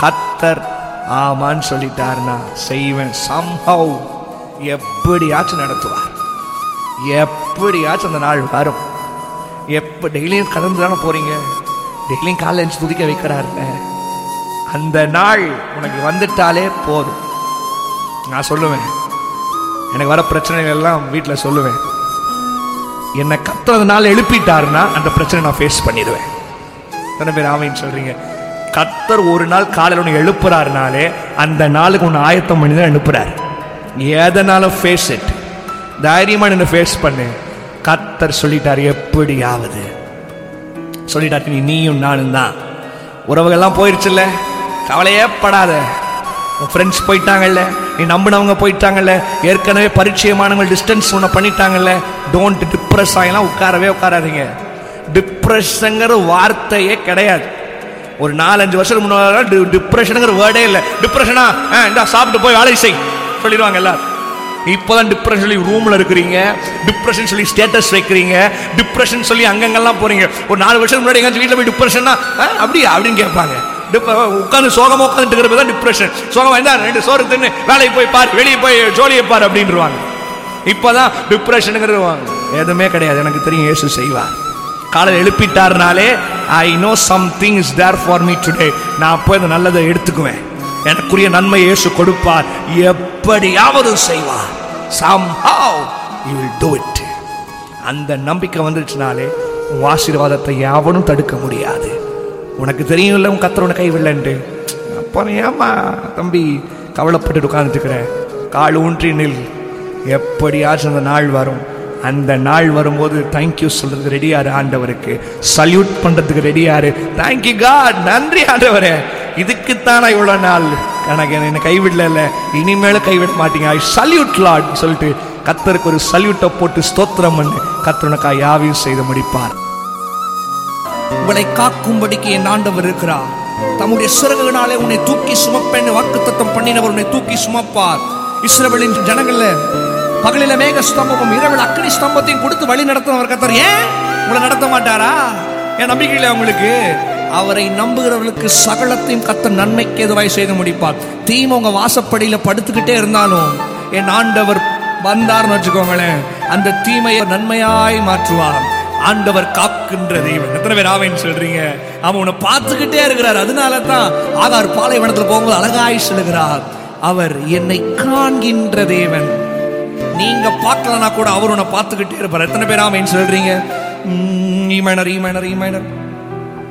கத்தர் ஆமான்னு சொல்லிட்டாருன்னா செய்வேன் சம்ஹவ் எப்படியாச்சும் நடத்துவார் எப்படியாச்சும் அந்த நாள் வரும் எப்போ டெய்லியும் கடந்து தானே போறீங்க டெய்லியும் காலைல எழுந்து துதிக்க வைக்கிறாருல்ல அந்த நாள் உனக்கு வந்துட்டாலே போதும் நான் சொல்லுவேன் எனக்கு வர பிரச்சனைகள் எல்லாம் வீட்டில் சொல்லுவேன் என்னை கத்துறதுனால எழுப்பிட்டாருன்னா அந்த பிரச்சனை நான் ஃபேஸ் பண்ணிடுவேன் எத்தனை பேர் ஆமைன்னு சொல்றீங்க கத்தர் ஒரு நாள் காலையில் உன்னை எழுப்புறாருனாலே அந்த நாளுக்கு உன்னை ஆயத்தம் பண்ணி தான் எழுப்புறாரு எதனாலும் ஃபேஸ் இட் தைரியமா நின்று ஃபேஸ் பண்ணு கத்தர் சொல்லிட்டார் எப்படியாவது சொல்லிட்டாரு நீ நீயும் நானும் தான் உறவுகள்லாம் போயிருச்சுல்ல கவலையே படாத உன் ஃப்ரெண்ட்ஸ் போயிட்டாங்கல்ல நீ நம்பினவங்க போயிட்டாங்கல்ல ஏற்கனவே பரிச்சயமானவங்க டிஸ்டன்ஸ் ஒன்று பண்ணிட்டாங்கல்ல டோன்ட் டிப்ரெஸ் ஆகலாம் உட்காரவே உட்காராதீங்க டிப்ரெஷனுங்கிற வார்த்தையே கிடையாது ஒரு நாலஞ்சு வருஷத்துக்கு முன்னாடி டிப்ரெஷனுங்கிற வேர்டே இல்லை டிப்ரெஷனா இந்த சாப்பிட்டு போய் வேலை செய் சொல்லிடுவாங்க எல்லாரும் இப்போதான் டிப்ரெஷன் சொல்லி ரூம்ல இருக்கிறீங்க டிப்ரெஷன் சொல்லி ஸ்டேட்டஸ் வைக்கிறீங்க டிப்ரெஷன் சொல்லி அங்கங்கெல்லாம் போறீங்க ஒரு நாலு வருஷத்துக்கு முன்னாடி எங்கேயாச்சும் வீட்டில் போய் டிப்ரெஷன்னா அப்படியா அப்படின்னு கேட்பாங்க உட்காந்து சோகமா உட்காந்துட்டு இருக்கிறது தான் டிப்ரெஷன் சோகமா இருந்தா ரெண்டு சோறு தின்னு வேலைக்கு போய் பாரு வெளியே போய் ஜோலியை பாரு அப்படின்றாங்க இப்போதான் டிப்ரெஷனுங்கிறது எதுவுமே கிடையாது எனக்கு தெரியும் இயேசு செய்வார் காலையில் எழுப்பிட்டாருனாலே I know something is there for me today நான் போய் அந்த நல்லதை எடுத்துக்குவேன் எனக்குரிய நன்மை இயேசு கொடுப்பார் எப்படியாவது செய்வார் somehow you will do it அந்த நம்பிக்கை வந்துருச்சுனாலே உன் ஆசீர்வாதத்தை யாவனும் தடுக்க முடியாது உனக்கு தெரியும்ல உன் கத்தர் உன கைவிடலன்ட்டு அப்போ நீ ஏமா தம்பி கவலைப்பட்டு உட்கார்ந்துட்டு இருக்கிற கால் ஊன்றி நில் எப்படியாச்சும் அந்த நாள் வரும் அந்த நாள் வரும்போது தேங்க்யூ சொல்றதுக்கு ரெடியாரு ஆண்டவருக்கு சல்யூட் பண்றதுக்கு ரெடியாரு தேங்க்யூ காட் நன்றி ஆண்டவரே இதுக்குத்தானா இவ்வளோ நாள் எனக்கு என்னை கைவிடல இல்லை இனிமேலும் கைவிட மாட்டீங்க ஐ சல்யூட் லாட் சொல்லிட்டு கத்தருக்கு ஒரு சல்யூட்டை போட்டு ஸ்தோத்திரம் பண்ணு கத்தருனக்கா யாவையும் செய்து முடிப்பார் உங்களை காக்கும்படிக்கு என் ஆண்டவர் இருக்கிறார் தம்முடைய சிறகுனாலே உன்னை தூக்கி சுமப்பேன் வாக்குத்தத்தம் பண்ணினவர் உன்னை தூக்கி சுமப்பார் இஸ்ரவேலின் ஜனங்கள்ல பகலில மேக ஸ்தம்பமும் இரவில் அக்னி ஸ்தம்பத்தையும் கொடுத்து வழி நடத்தினவர் கத்தர் ஏன் உங்களை நடத்த மாட்டாரா என் நம்பிக்கை இல்லை உங்களுக்கு அவரை நம்புகிறவர்களுக்கு சகலத்தையும் கத்த நன்மைக்கு எதுவாய் செய்து முடிப்பார் தீமை உங்க வாசப்படியில படுத்துக்கிட்டே இருந்தாலும் என் ஆண்டவர் வந்தார்னு வச்சுக்கோங்களேன் அந்த தீமையை நன்மையாய் மாற்றுவார் ஆண்டவர் காக்கின்ற தெய்வன் எத்தனை பேர் ஆவேன்னு சொல்றீங்க அவன் உன்னை பார்த்துக்கிட்டே இருக்கிறார் அதனால தான் ஆகார் பாலைவனத்தில் போகும்போது அழகாய் சொல்லுகிறார் அவர் என்னை காண்கின்ற தேவன் நீங்க பார்க்கலனா கூட அவர் உன்னை பார்த்துக்கிட்டே இருப்பார் எத்தனை பேர் ஆமைன்னு சொல்றீங்க E minor E minor E minor